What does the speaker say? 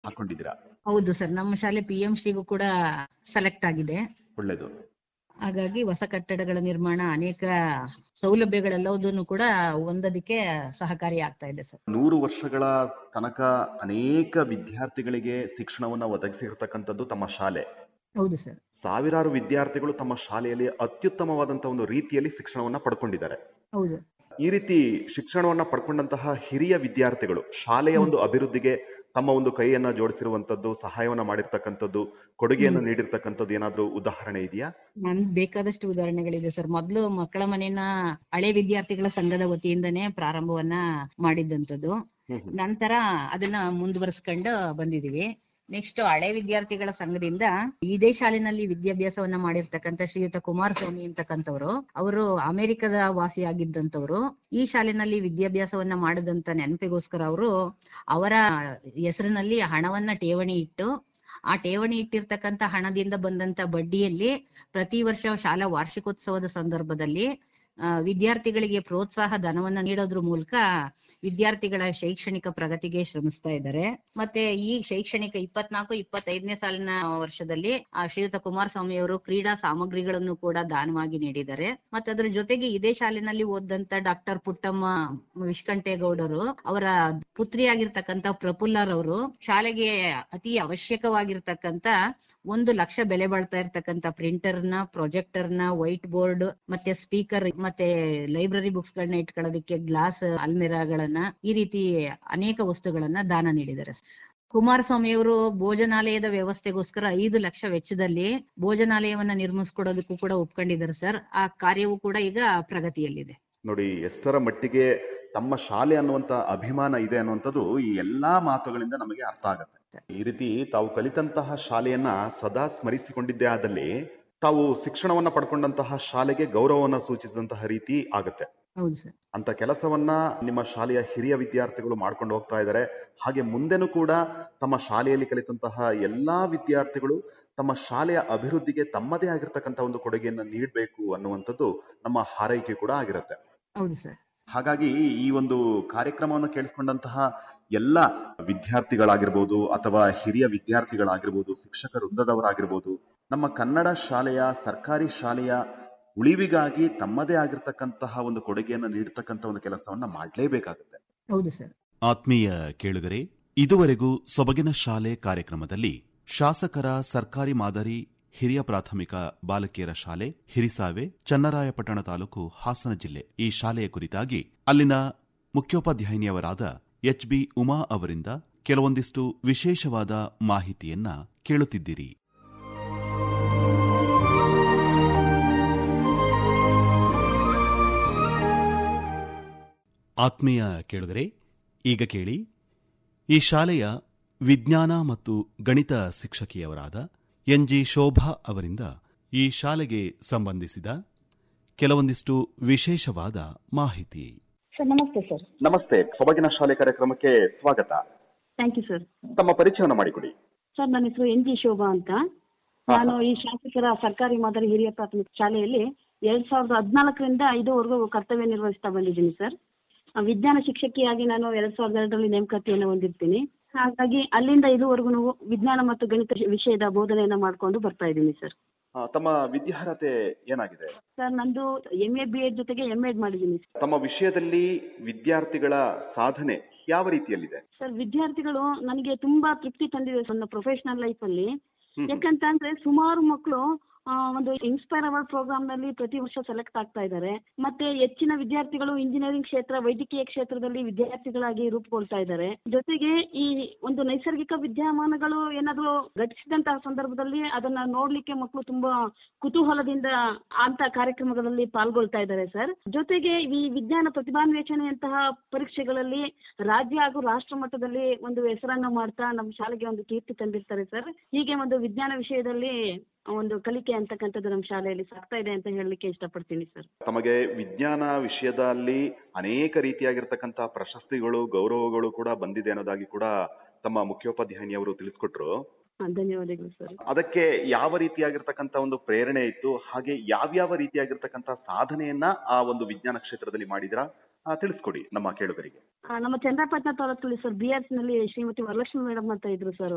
ಹಾಕೊಂಡಿದ್ದೀರಾ ಹೌದು ಸರ್ ನಮ್ಮ ಶಾಲೆ ಪಿ ಎಂ ಶ್ರೀಗೂ ಕೂಡ ಸೆಲೆಕ್ಟ್ ಆಗಿದೆ ಒಳ್ಳೇದು ಹಾಗಾಗಿ ಹೊಸ ಕಟ್ಟಡಗಳ ನಿರ್ಮಾಣ ಅನೇಕ ಸೌಲಭ್ಯಗಳೆಲ್ಲದನ್ನು ಕೂಡ ಹೊಂದೋದಿಕ್ಕೆ ಸಹಕಾರಿ ಆಗ್ತಾ ಇದೆ ಸರ್ ನೂರು ವರ್ಷಗಳ ತನಕ ಅನೇಕ ವಿದ್ಯಾರ್ಥಿಗಳಿಗೆ ಶಿಕ್ಷಣವನ್ನ ಒದಗಿಸಿರ್ತಕ್ಕಂಥದ್ದು ತಮ್ಮ ಶಾಲೆ ಹೌದು ಸರ್ ಸಾವಿರಾರು ವಿದ್ಯಾರ್ಥಿಗಳು ತಮ್ಮ ಶಾಲೆಯಲ್ಲಿ ಅತ್ಯುತ್ತಮವಾದಂತಹ ಒಂದು ರೀತಿಯಲ್ಲಿ ಶಿಕ್ಷಣವನ್ನ ಪಡ್ಕೊಂಡಿದ್ದಾರೆ ಹೌದು ಈ ರೀತಿ ಶಿಕ್ಷಣವನ್ನ ಪಡ್ಕೊಂಡಂತಹ ಹಿರಿಯ ವಿದ್ಯಾರ್ಥಿಗಳು ಶಾಲೆಯ ಒಂದು ಅಭಿವೃದ್ಧಿಗೆ ತಮ್ಮ ಒಂದು ಕೈಯನ್ನ ಜೋಡಿಸಿರುವಂತದ್ದು ಸಹಾಯವನ್ನ ಮಾಡಿರ್ತಕ್ಕಂಥದ್ದು ಕೊಡುಗೆಯನ್ನ ನೀಡಿರ್ತಕ್ಕಂಥದ್ದು ಏನಾದ್ರೂ ಉದಾಹರಣೆ ಇದೆಯಾ ನನ್ ಬೇಕಾದಷ್ಟು ಉದಾಹರಣೆಗಳಿದೆ ಸರ್ ಮೊದ್ಲು ಮಕ್ಕಳ ಮನೆಯನ್ನ ಹಳೆ ವಿದ್ಯಾರ್ಥಿಗಳ ಸಂಘದ ವತಿಯಿಂದನೇ ಪ್ರಾರಂಭವನ್ನ ಮಾಡಿದ್ದಂಥದ್ದು ಹ್ಮ್ ಹ್ಮ್. ನಂತರ ಅದನ್ನ ಮುಂದುವರಿಸ್ಕೊಂಡು ಬಂದಿದೀವಿ ನೆಕ್ಸ್ಟ್ ಹಳೆ ವಿದ್ಯಾರ್ಥಿಗಳ ಸಂಘದಿಂದ ಇದೇ ಶಾಲೆನಲ್ಲಿ ವಿದ್ಯಾಭ್ಯಾಸವನ್ನ ಮಾಡಿರ್ತಕ್ಕಂಥ ಶ್ರೀಯುತ ಕುಮಾರಸ್ವಾಮಿ ಅಂತಕ್ಕಂಥವ್ರು ಅವರು ಅಮೆರಿಕದ ವಾಸಿಯಾಗಿದ್ದಂಥವ್ರು ಈ ಶಾಲೆನಲ್ಲಿ ವಿದ್ಯಾಭ್ಯಾಸವನ್ನ ಮಾಡದಂತ ನೆನಪಿಗೋಸ್ಕರ ಅವರು ಅವರ ಹೆಸರಿನಲ್ಲಿ ಹಣವನ್ನ ಠೇವಣಿ ಇಟ್ಟು ಆ ಠೇವಣಿ ಇಟ್ಟಿರ್ತಕ್ಕಂಥ ಹಣದಿಂದ ಬಂದಂತ ಬಡ್ಡಿಯಲ್ಲಿ ಪ್ರತಿ ವರ್ಷ ಶಾಲಾ ವಾರ್ಷಿಕೋತ್ಸವದ ಸಂದರ್ಭದಲ್ಲಿ ಆ, ವಿದ್ಯಾರ್ಥಿಗಳಿಗೆ ಪ್ರೋತ್ಸಾಹ ಧನವನ್ನ ನೀಡೋದ್ರ ಮೂಲಕ ವಿದ್ಯಾರ್ಥಿಗಳ ಶೈಕ್ಷಣಿಕ ಪ್ರಗತಿಗೆ ಶ್ರಮಿಸ್ತಾ ಇದ್ದಾರೆ ಮತ್ತೆ ಈ ಶೈಕ್ಷಣಿಕ ಇಪ್ಪತ್ನಾಲ್ಕು ಇಪ್ಪತ್ತೈದನೇ ಸಾಲಿನ ವರ್ಷದಲ್ಲಿ ಆ ಶ್ರೀಯುತ ಕುಮಾರಸ್ವಾಮಿ ಅವರು ಕ್ರೀಡಾ ಸಾಮಗ್ರಿಗಳನ್ನು ಕೂಡ ದಾನವಾಗಿ ನೀಡಿದ್ದಾರೆ ಮತ್ತೆ ಅದ್ರ ಜೊತೆಗೆ ಇದೇ ಶಾಲೆನಲ್ಲಿ ಓದಂತ ಡಾಕ್ಟರ್ ಪುಟ್ಟಮ್ಮ ವಿಶ್ಕಂಠೇಗೌಡರು ಅವರ ಪುತ್ರಿಯಾಗಿರ್ತಕ್ಕಂಥ ಪ್ರಫುಲ್ಲರವರು ಶಾಲೆಗೆ ಅತಿ ಅವಶ್ಯಕವಾಗಿರ್ತಕ್ಕಂಥ ಒಂದು ಲಕ್ಷ ಬೆಲೆ ಬಾಳ್ತಾ ಇರ್ತಕ್ಕಂಥ ಪ್ರಿಂಟರ್ ನ ಪ್ರೊಜೆಕ್ಟರ್ ನ ವೈಟ್ ಬೋರ್ಡ್ ಮತ್ತೆ ಸ್ಪೀಕರ್ ಮತ್ತೆ ಲೈಬ್ರರಿ ಬುಕ್ಸ್ ಗಳನ್ನ ಇಟ್ಕೊಳ್ಳೋದಕ್ಕೆ ಗ್ಲಾಸ್ ಅಲ್ಮಿರಾಗಳನ್ನ ಈ ರೀತಿ ಅನೇಕ ವಸ್ತುಗಳನ್ನ ದಾನ ನೀಡಿದ್ದಾರೆ ಕುಮಾರಸ್ವಾಮಿ ಅವರು ಭೋಜನಾಲಯದ ವ್ಯವಸ್ಥೆಗೋಸ್ಕರ ಐದು ಲಕ್ಷ ವೆಚ್ಚದಲ್ಲಿ ಭೋಜನಾಲಯವನ್ನ ನಿರ್ಮಿಸ್ಕೊಡೋದಕ್ಕೂ ಕೂಡ ಒಪ್ಕೊಂಡಿದ್ದಾರೆ ಸರ್ ಆ ಕಾರ್ಯವು ಕೂಡ ಈಗ ಪ್ರಗತಿಯಲ್ಲಿದೆ ನೋಡಿ ಎಷ್ಟರ ಮಟ್ಟಿಗೆ ತಮ್ಮ ಶಾಲೆ ಅನ್ನುವಂತ ಅಭಿಮಾನ ಇದೆ ಅನ್ನುವಂಥದ್ದು ಈ ಎಲ್ಲಾ ಮಾತುಗಳಿಂದ ನಮಗೆ ಅರ್ಥ ಆಗುತ್ತೆ ಈ ರೀತಿ ತಾವು ಕಲಿತಂತಹ ಶಾಲೆಯನ್ನ ಸದಾ ಸ್ಮರಿಸಿಕೊಂಡಿದ್ದೇ ಆದಲ್ಲಿ ತಾವು ಶಿಕ್ಷಣವನ್ನ ಪಡ್ಕೊಂಡಂತಹ ಶಾಲೆಗೆ ಗೌರವವನ್ನ ಸೂಚಿಸಿದಂತಹ ರೀತಿ ಆಗುತ್ತೆ ಹೌದು ಸರ್ ಅಂತ ಕೆಲಸವನ್ನ ನಿಮ್ಮ ಶಾಲೆಯ ಹಿರಿಯ ವಿದ್ಯಾರ್ಥಿಗಳು ಮಾಡ್ಕೊಂಡು ಹೋಗ್ತಾ ಇದ್ದಾರೆ ಹಾಗೆ ಮುಂದೆನೂ ಕೂಡ ತಮ್ಮ ಶಾಲೆಯಲ್ಲಿ ಕಲಿತಂತಹ ಎಲ್ಲಾ ವಿದ್ಯಾರ್ಥಿಗಳು ತಮ್ಮ ಶಾಲೆಯ ಅಭಿವೃದ್ಧಿಗೆ ತಮ್ಮದೇ ಆಗಿರ್ತಕ್ಕಂಥ ಒಂದು ಕೊಡುಗೆಯನ್ನ ನೀಡಬೇಕು ಅನ್ನುವಂಥದ್ದು ನಮ್ಮ ಹಾರೈಕೆ ಕೂಡ ಆಗಿರುತ್ತೆ ಹೌದು ಸರ್ ಹಾಗಾಗಿ ಈ ಒಂದು ಕಾರ್ಯಕ್ರಮವನ್ನು ಕೇಳಿಸ್ಕೊಂಡಂತಹ ಎಲ್ಲ ವಿದ್ಯಾರ್ಥಿಗಳಾಗಿರ್ಬೋದು ಅಥವಾ ಹಿರಿಯ ವಿದ್ಯಾರ್ಥಿಗಳಾಗಿರ್ಬೋದು ಶಿಕ್ಷಕ ವೃಂದದವರಾಗಿರ್ಬೋದು ನಮ್ಮ ಕನ್ನಡ ಶಾಲೆಯ ಸರ್ಕಾರಿ ಶಾಲೆಯ ಉಳಿವಿಗಾಗಿ ತಮ್ಮದೇ ಆಗಿರ್ತಕ್ಕಂತಹ ಒಂದು ಕೊಡುಗೆಯನ್ನು ನೀಡತಕ್ಕಂಥ ಒಂದು ಕೆಲಸವನ್ನ ಮಾಡಲೇಬೇಕಾಗುತ್ತೆ ಹೌದು ಸರ್ ಆತ್ಮೀಯ ಕೇಳುಗರೆ ಇದುವರೆಗೂ ಸೊಬಗಿನ ಶಾಲೆ ಕಾರ್ಯಕ್ರಮದಲ್ಲಿ ಶಾಸಕರ ಸರ್ಕಾರಿ ಮಾದರಿ ಹಿರಿಯ ಪ್ರಾಥಮಿಕ ಬಾಲಕಿಯರ ಶಾಲೆ ಹಿರಿಸಾವೆ ಚನ್ನರಾಯಪಟ್ಟಣ ತಾಲೂಕು ಹಾಸನ ಜಿಲ್ಲೆ ಈ ಶಾಲೆಯ ಕುರಿತಾಗಿ ಅಲ್ಲಿನ ಮುಖ್ಯೋಪಾಧ್ಯಾಯಿನಿಯವರಾದ ಎಚ್ ಬಿ ಉಮಾ ಅವರಿಂದ ಕೆಲವೊಂದಿಷ್ಟು ವಿಶೇಷವಾದ ಮಾಹಿತಿಯನ್ನ ಕೇಳುತ್ತಿದ್ದಿರಿ ಆತ್ಮೀಯ ಕೇಳುಗರೆ ಈಗ ಕೇಳಿ ಈ ಶಾಲೆಯ ವಿಜ್ಞಾನ ಮತ್ತು ಗಣಿತ ಶಿಕ್ಷಕಿಯವರಾದ ಎನ್ಜಿ ಶೋಭಾ ಅವರಿಂದ ಈ ಶಾಲೆಗೆ ಸಂಬಂಧಿಸಿದ ಕೆಲವೊಂದಿಷ್ಟು ವಿಶೇಷವಾದ ಮಾಹಿತಿ ಸರ್ ನಮಸ್ತೆ ಸರ್ ನಮಸ್ತೆ ಸೊಬಗಿನ ಶಾಲೆ ಕಾರ್ಯಕ್ರಮಕ್ಕೆ ಸ್ವಾಗತ ಥ್ಯಾಂಕ್ ಯು ಸರ್ ತಮ್ಮ ಪರಿಚಯವನ್ನು ಮಾಡಿಕೊಡಿ ಸರ್ ನನ್ನ ಹೆಸರು ಎನ್ ಜಿ ಶೋಭಾ ಅಂತ ನಾನು ಈ ಶಾಸಕರ ಸರ್ಕಾರಿ ಮಾದರಿ ಹಿರಿಯ ಪ್ರಾಥಮಿಕ ಶಾಲೆಯಲ್ಲಿ ಎರಡ್ ಸಾವಿರದ ಹದಿನಾಲ್ಕರಿಂದ ಇದುವರೆಗೂ ಕರ್ತವ್ಯ ನಿರ್ವಹಿಸ್ತಾ ಬಂದಿದ್ದೀನಿ ಸರ್ ಆ, ವಿಜ್ಞಾನ ಶಿಕ್ಷಕಿಯಾಗಿ ನಾನು ಎರಡ್ ಸಾವಿರದ ಎರಡರಲ್ಲಿ ನೇಮಕಾತಿಯನ್ನು ಹೊಂದಿರ್ತೀನಿ ಹಾಗಾಗಿ ಅಲ್ಲಿಂದ ಇದುವರೆಗೂ ವಿಜ್ಞಾನ ಮತ್ತು ಗಣಿತ ವಿಷಯದ ಬೋಧನೆಯನ್ನ ಮಾಡ್ಕೊಂಡು ಬರ್ತಾ ಇದ್ದೀನಿ ಸರ್ ಆ, ತಮ್ಮ ವಿದ್ಯಾರ್ಹತೆ ಏನಾಗಿದೆ ಸರ್ ನಂದು ಎಂ ಎ ಬಿ ಎಡ್ ಜೊತೆಗೆ ಎಂ ಎಡ್ ಮಾಡಿದ್ದೀನಿ ಸರ್ ತಮ್ಮ ವಿಷಯದಲ್ಲಿ ವಿದ್ಯಾರ್ಥಿಗಳ ಸಾಧನೆ ಯಾವ ರೀತಿಯಲ್ಲಿದೆ ಸರ್ ವಿದ್ಯಾರ್ಥಿಗಳು ನನಗೆ ತುಂಬಾ ತೃಪ್ತಿ ತಂದಿದೆ ನನ್ನ ಪ್ರೊಫೆಷನಲ್ ಲೈಫಲ್ಲಿ ಹ್ಮ್. ಯಾಕಂತ ಅಂದ್ರೆ ಸುಮಾರು ಮಕ್ಕಳು ಒಂದು ಇನ್ಸ್ಪೈರ್ ಅವರ್ ಪ್ರೋಗ್ರಾಮ್ ನಲ್ಲಿ ಪ್ರತಿ ವರ್ಷ ಸೆಲೆಕ್ಟ್ ಆಗ್ತಾ ಇದ್ದಾರೆ ಮತ್ತೆ ಹೆಚ್ಚಿನ ವಿದ್ಯಾರ್ಥಿಗಳು ಇಂಜಿನಿಯರಿಂಗ್ ಕ್ಷೇತ್ರ ವೈದ್ಯಕೀಯ ಕ್ಷೇತ್ರದಲ್ಲಿ ವಿದ್ಯಾರ್ಥಿಗಳಾಗಿ ರೂಪುಗೊಳ್ತಾ ಇದ್ದಾರೆ ಜೊತೆಗೆ ಈ ಒಂದು ನೈಸರ್ಗಿಕ ವಿದ್ಯಮಾನಗಳು ಏನಾದ್ರು ಘಟಿಸಿದಂತಹ ಸಂದರ್ಭದಲ್ಲಿ ಅದನ್ನ ನೋಡ್ಲಿಕ್ಕೆ ಮಕ್ಕಳು ತುಂಬಾ ಕುತೂಹಲದಿಂದ ಅಂತ ಕಾರ್ಯಕ್ರಮಗಳಲ್ಲಿ ಪಾಲ್ಗೊಳ್ತಾ ಇದ್ದಾರೆ ಸರ್ ಜೊತೆಗೆ ಈ ವಿಜ್ಞಾನ ಪ್ರತಿಭಾನ್ವೇಷಣೆಯಂತಹ ಪರೀಕ್ಷೆಗಳಲ್ಲಿ ರಾಜ್ಯ ಹಾಗೂ ರಾಷ್ಟ್ರ ಮಟ್ಟದಲ್ಲಿ ಒಂದು ಹೆಸರನ್ನ ಮಾಡ್ತಾ ನಮ್ಮ ಶಾಲೆಗೆ ಒಂದು ಕೀರ್ತಿ ತಂದಿರ್ತಾರೆ ಸರ್ ಹೀಗೆ ಒಂದು ವಿಜ್ಞಾನ ವಿಷಯದಲ್ಲಿ ಒಂದು ಕಲಿಕೆ ಅಂತಕ್ಕಂಥದ್ದು ನಮ್ಮ ಶಾಲೆಯಲ್ಲಿ ಸಾಗ್ತಾ ಇದೆ ಅಂತ ಹೇಳಲಿಕ್ಕೆ ಇಷ್ಟಪಡ್ತೀನಿ ಸರ್ ತಮಗೆ ವಿಜ್ಞಾನ ವಿಷಯದಲ್ಲಿ ಅನೇಕ ರೀತಿಯಾಗಿರ್ತಕ್ಕಂಥ ಪ್ರಶಸ್ತಿಗಳು ಗೌರವಗಳು ಕೂಡ ಬಂದಿದೆ ಅನ್ನೋದಾಗಿ ಕೂಡ ತಮ್ಮ ಮುಖ್ಯೋಪಾಧ್ಯಾಯಿನಿಯವರು ತಿಳಿಸ್ಕೊಟ್ರು ಹಾ, ಧನ್ಯವಾದಗಳು ಸರ್ ಅದಕ್ಕೆ ಯಾವ ರೀತಿಯಾಗಿರ್ತಕ್ಕಂಥ ಒಂದು ಪ್ರೇರಣೆ ಇತ್ತು ಹಾಗೆ ಯಾವ್ಯಾವ ರೀತಿಯಾಗಿರ್ತಕ್ಕಂಥ ಸಾಧನೆಯನ್ನ ಆ ಒಂದು ವಿಜ್ಞಾನ ಕ್ಷೇತ್ರದಲ್ಲಿ ಮಾಡಿದ್ರಾ ಆ, ತಿಳಿಸ್ಕೊಡಿ ನಮ್ಮ ಕೇಳುಗರಿಗೆ ಆ, ನಮ್ಮ ಚಂದ್ರಪಟ್ಟಣ ತಾಲೂಕಲ್ಲಿ ಸರ್ ಬಿ ಆರ್ಸ್ ನಲ್ಲಿ ಶ್ರೀಮತಿ ವರಲಕ್ಷ್ಮಿ ಮೇಡಮ್ ಅಂತ ಇದ್ರು ಸರ್